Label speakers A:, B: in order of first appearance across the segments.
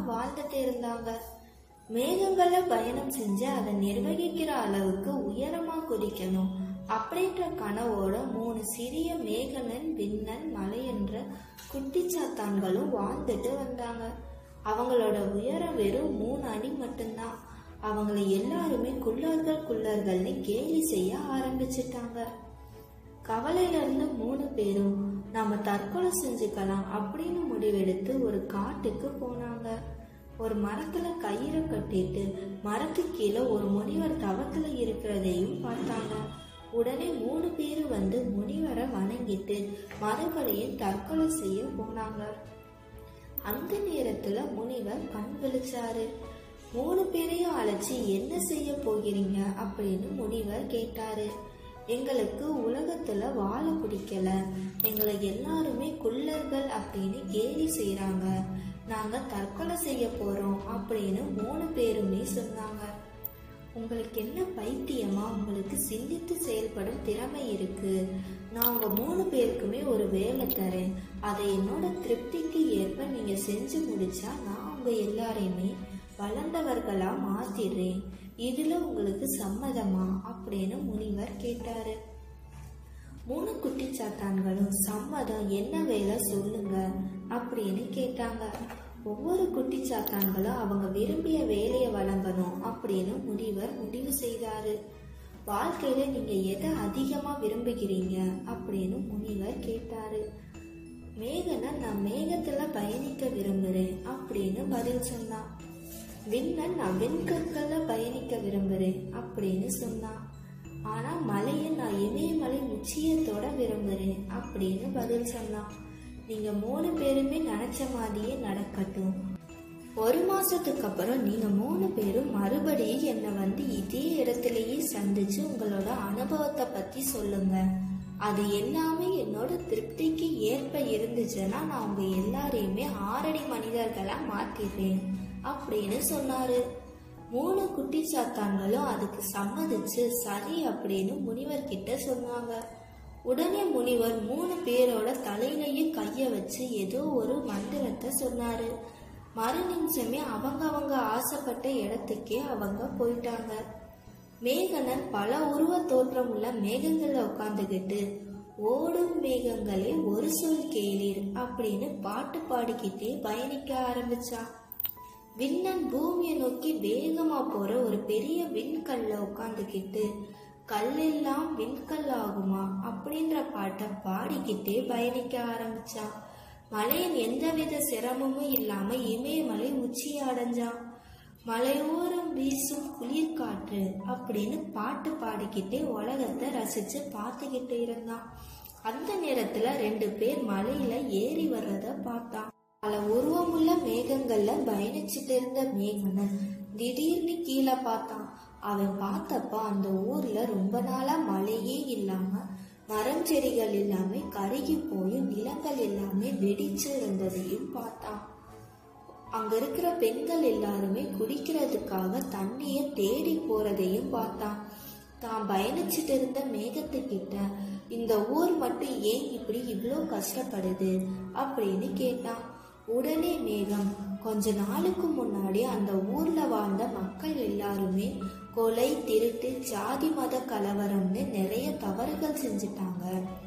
A: வாழ்ந்துட்டு இருந்தாங்க மேகங்கள பயணம் செஞ்சு அதை நிர்வகிக்கிற அளவுக்கு உயரமா குதிக்கணும் அப்படின்ற கனவோட மூணு சிறிய மேகனன் விண்ணன் மலை என்ற குட்டிச்சாத்தான்களும் வாழ்ந்துட்டு வந்தாங்க அவங்களோட உயரம் வெறும் மூணு அடி மட்டும்தான் அவங்கள எல்லாருமே குள்ளர்கள் குள்ளர்கள்னு கேலி செய்ய ஆரம்பிச்சிட்டாங்க கவலையில இருந்த மூணு பேரும் நாம தற்கொலை செஞ்சுக்கலாம் அப்படின்னு முடிவெடுத்து ஒரு காட்டுக்கு போனாங்க ஒரு மரத்துல கயிறை கட்டிட்டு மரத்து கீழே ஒரு முனிவர் தவத்துல இருக்கிறதையும் பார்த்தாங்க உடனே மூணு பேர் வந்து முனிவரை வணங்கிட்டு மறுபடியும் தற்கொலை செய்ய போனாங்க அந்த நேரத்துல முனிவர் கண் விழிச்சாரு மூணு பேரையும் அழைச்சி என்ன செய்ய போகிறீங்க அப்படின்னு முனிவர் கேட்டாரு எங்களுக்கு உலகத்துல வாழ பிடிக்கல எங்களை எல்லாருமே குள்ளர்கள் அப்படின்னு கேலி செய்றாங்க நாங்க தற்கொலை செய்ய போறோம் அப்படின்னு மூணு பேருமே சொன்னாங்க உங்களுக்கு என்ன பைத்தியமா உங்களுக்கு சிந்தித்து செயல்படும் திறமை இருக்கு நான் உங்க மூணு பேருக்குமே ஒரு வேலை தரேன் அதை என்னோட திருப்திக்கு ஏற்ப நீங்க செஞ்சு முடிச்சா நான் உங்க எல்லாரையுமே வளர்ந்தவர்களா மாத்திடுறேன் இதுல உங்களுக்கு சம்மதமா அப்படின்னு முனிவர் கேட்டாரு மூணு குட்டி சாத்தான்களும் சம்மதம் என்ன வேலை சொல்லுங்க அப்படின்னு கேட்டாங்க ஒவ்வொரு குட்டி சாத்தான்களும் அவங்க விரும்பிய வேலையை வழங்கணும் அப்படின்னு முனிவர் முடிவு செய்தாரு வாழ்க்கையில நீங்க எதை அதிகமா விரும்புகிறீங்க அப்படின்னு முனிவர் கேட்டாரு மேகனை நான் மேகத்துல பயணிக்க விரும்புறேன் அப்படின்னு பதில் சொன்னான் விண்ணன் நான் விண்கற்கள்ல பயணிக்க விரும்புறேன் அப்படின்னு சொன்னான் ஆனா மலையை நான் இமயமலை உச்சியத்தோட விரும்புறேன் அப்படின்னு பதில் சொன்னான் நீங்க மூணு பேருமே நினைச்ச மாதிரியே நடக்கட்டும் ஒரு மாசத்துக்கு அப்புறம் நீங்க மூணு பேரும் மறுபடியும் என்னை வந்து இதே இடத்துலயே சந்திச்சு உங்களோட அனுபவத்தை பத்தி சொல்லுங்க அது எல்லாமே என்னோட திருப்திக்கு ஏற்ப இருந்துச்சுன்னா நான் உங்க எல்லாரையுமே ஆறடி மனிதர்களா மாத்திடுறேன் அப்படின்னு சொன்னாரு மூணு குட்டி சாத்தான்களும் அதுக்கு சம்மதிச்சு சரி அப்படின்னு முனிவர் கிட்ட சொன்னாங்க உடனே முனிவர் மூணு பேரோட தலையிலையும் கைய வச்சு ஏதோ ஒரு மந்திரத்தை சொன்னாரு மறு நிமிஷமே அவங்க அவங்க ஆசைப்பட்ட இடத்துக்கே அவங்க போயிட்டாங்க மேகனன் பல உருவ தோற்றம் உள்ள மேகங்கள்ல உட்காந்துக்கிட்டு ஓடும் மேகங்களே ஒரு சொல் கேளீர் அப்படின்னு பாட்டு பாடிக்கிட்டே பயணிக்க ஆரம்பிச்சான் விண்ணன் பூமியை நோக்கி வேகமா போற ஒரு பெரிய விண்கல்ல உட்காந்துக்கிட்டு கல்லெல்லாம் விண்கல் ஆகுமா அப்படின்ற பாட்டை பாடிக்கிட்டே பயணிக்க ஆரம்பிச்சான் மலையின் எந்தவித சிரமமும் இல்லாம இமயமலை உச்சியை அடைஞ்சான் மலையோரம் வீசும் குளிர் காற்று அப்படின்னு பாட்டு பாடிக்கிட்டே உலகத்தை ரசிச்சு பார்த்துக்கிட்டு இருந்தான் அந்த நேரத்துல ரெண்டு பேர் மலையில ஏறி வர்றத பார்த்தான் பல உருவமுள்ள மேகங்கள்ல பயணிச்சுட்டு இருந்த மேகனன் திடீர்னு கீழே பார்த்தான் அவன் பார்த்தப்ப அந்த ஊர்ல ரொம்ப நாளா மழையே இல்லாம மரம் செடிகள் எல்லாமே கருகி போய் நிலங்கள் எல்லாமே வெடிச்சு இருந்ததையும் பார்த்தான் அங்க இருக்கிற பெண்கள் எல்லாருமே குடிக்கிறதுக்காக தண்ணிய தேடி போறதையும் பார்த்தான் தான் பயணிச்சுட்டு இருந்த மேகத்துக்கிட்ட இந்த ஊர் மட்டும் ஏன் இப்படி இவ்வளோ கஷ்டப்படுது அப்படின்னு கேட்டான் உடனே மேகம் கொஞ்ச நாளுக்கு முன்னாடி அந்த ஊர்ல வாழ்ந்த மக்கள் எல்லாருமே கொலை திருட்டு ஜாதி மத கலவரம்னு நிறைய தவறுகள் செஞ்சுட்டாங்க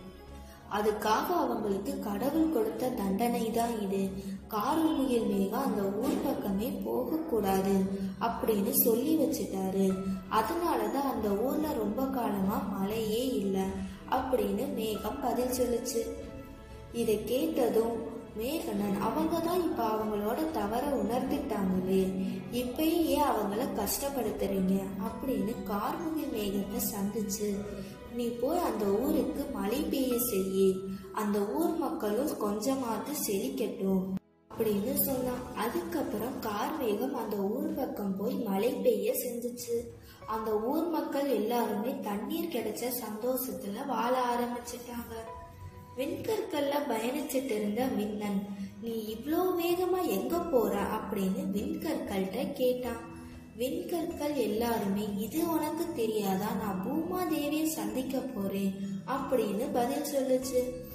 A: அதுக்காக அவங்களுக்கு கடவுள் கொடுத்த தண்டனை தான் இது கார்முகில் மேகம் அந்த ஊர் பக்கமே போகக்கூடாது அப்படின்னு சொல்லி வச்சுட்டாரு அதனாலதான் அந்த ஊர்ல ரொம்ப காலமா மழையே இல்லை அப்படின்னு மேகம் பதில் சொல்லுச்சு இதை கேட்டதும் மேகனன் அவங்க தான் இப்ப அவங்களோட தவற உணர்ந்துட்டாங்களே இப்பயும் ஏன் அவங்கள கஷ்டப்படுத்துறீங்க அப்படின்னு கார்முகி மேகத்தை சந்திச்சு நீ போய் அந்த ஊருக்கு மழை பெய்ய செய்யி அந்த ஊர் மக்களும் கொஞ்சமாவது செழிக்கட்டும் அப்படின்னு சொன்னான் அதுக்கப்புறம் கார்மேகம் அந்த ஊர் பக்கம் போய் மழை பெய்ய செஞ்சுச்சு அந்த ஊர் மக்கள் எல்லாருமே தண்ணீர் கிடைச்ச சந்தோஷத்துல வாழ ஆரம்பிச்சிட்டாங்க விண்கற்கள்ல பயணிச்சிட்டு இருந்த விண்ணன் நீ இவ்ளோ வேகமா எங்க போற அப்படின்னு விண்கற்கள்கிட்ட கேட்டான் விண்கற்கள் எல்லாருமே இது உனக்கு தெரியாதா நான் பூமாதேவியை சந்திக்க போறேன் அப்படின்னு பதில் சொல்லுச்சு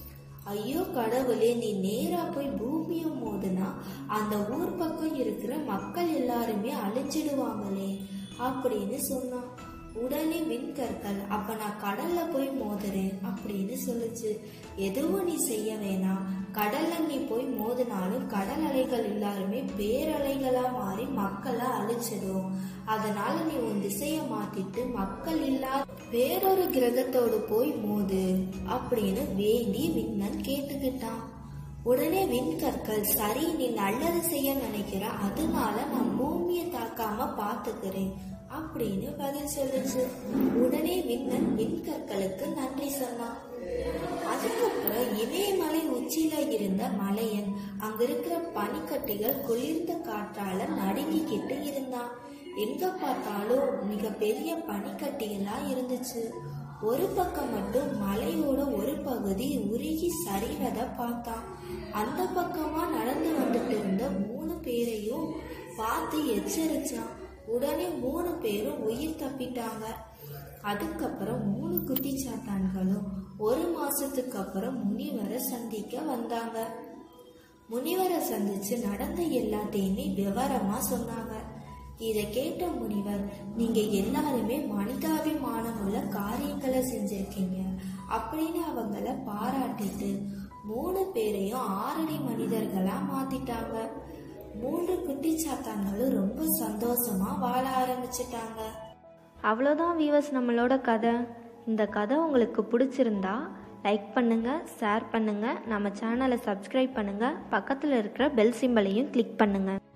A: ஐயோ கடவுளே நீ நேரா போய் பூமியை மோதுனா அந்த ஊர் பக்கம் இருக்கிற மக்கள் எல்லாருமே அழிஞ்சிடுவாங்களே அப்படின்னு சொன்னான் உடனே விண்கற்கள் அப்ப நான் கடல்ல போய் மோதுறேன் அப்படின்னு சொல்லுச்சு எதுவும் நீ செய்ய வேணாம் கடல்ல நீ போய் மோதினாலும் கடல் அலைகள் எல்லாருமே பேரலைகளா மாறி மக்களை அழிச்சிடும் அதனால நீ உன் திசைய மாத்திட்டு மக்கள் இல்லாத வேறொரு கிரகத்தோடு போய் மோது அப்படின்னு வேண்டி விண்ணன் கேட்டுக்கிட்டான் உடனே விண்கற்கள் சரி நீ நல்லது செய்ய நினைக்கிற அதனால நான் பூமியை தாக்காம பாத்துக்கிறேன் அப்படின்னு பதில் சொல்லுச்சு உடனே விண்ணன் விண்கற்களுக்கு நன்றி சொன்னான் அதுக்கப்புறம் இமயமலை உச்சியில இருந்த மலையன் அங்க இருக்கிற பனிக்கட்டிகள் குளிர்ந்த காற்றால நடுங்கிக்கிட்டு இருந்தான் எங்க பார்த்தாலும் மிக பெரிய பனிக்கட்டிகளா இருந்துச்சு ஒரு பக்கம் மட்டும் மலையோட ஒரு பகுதி உருகி சரிவதை பார்த்தான் அந்த பக்கமா நடந்து வந்துட்டு இருந்த மூணு பேரையும் பார்த்து எச்சரிச்சான் உடனே மூணு பேரும் உயிர் தப்பிட்டாங்க அதுக்கப்புறம் மூணு குட்டி சாத்தான்களும் ஒரு மாசத்துக்கு அப்புறம் முனிவரை சந்திக்க வந்தாங்க முனிவரை சந்திச்சு நடந்த எல்லாத்தையுமே விவரமா சொன்னாங்க இதை கேட்ட முனிவர் நீங்க எல்லாருமே மனிதாபிமானம் உள்ள காரியங்களை செஞ்சிருக்கீங்க அப்படின்னு அவங்கள பாராட்டிட்டு மூணு பேரையும் ஆறடி மனிதர்களா மாத்திட்டாங்க மூன்று குட்டி சாத்தான்களும் ரொம்ப சந்தோஷமா வாழ ஆரம்பிச்சிட்டாங்க
B: அவ்வளோதான் வீவர்ஸ் நம்மளோட கதை இந்த கதை உங்களுக்கு பிடிச்சிருந்தா லைக் பண்ணுங்கள் ஷேர் பண்ணுங்கள் நம்ம சேனலை சப்ஸ்கிரைப் பண்ணுங்கள் பக்கத்தில் இருக்கிற பெல் சிம்பலையும் கிளிக் பண்ணுங்கள்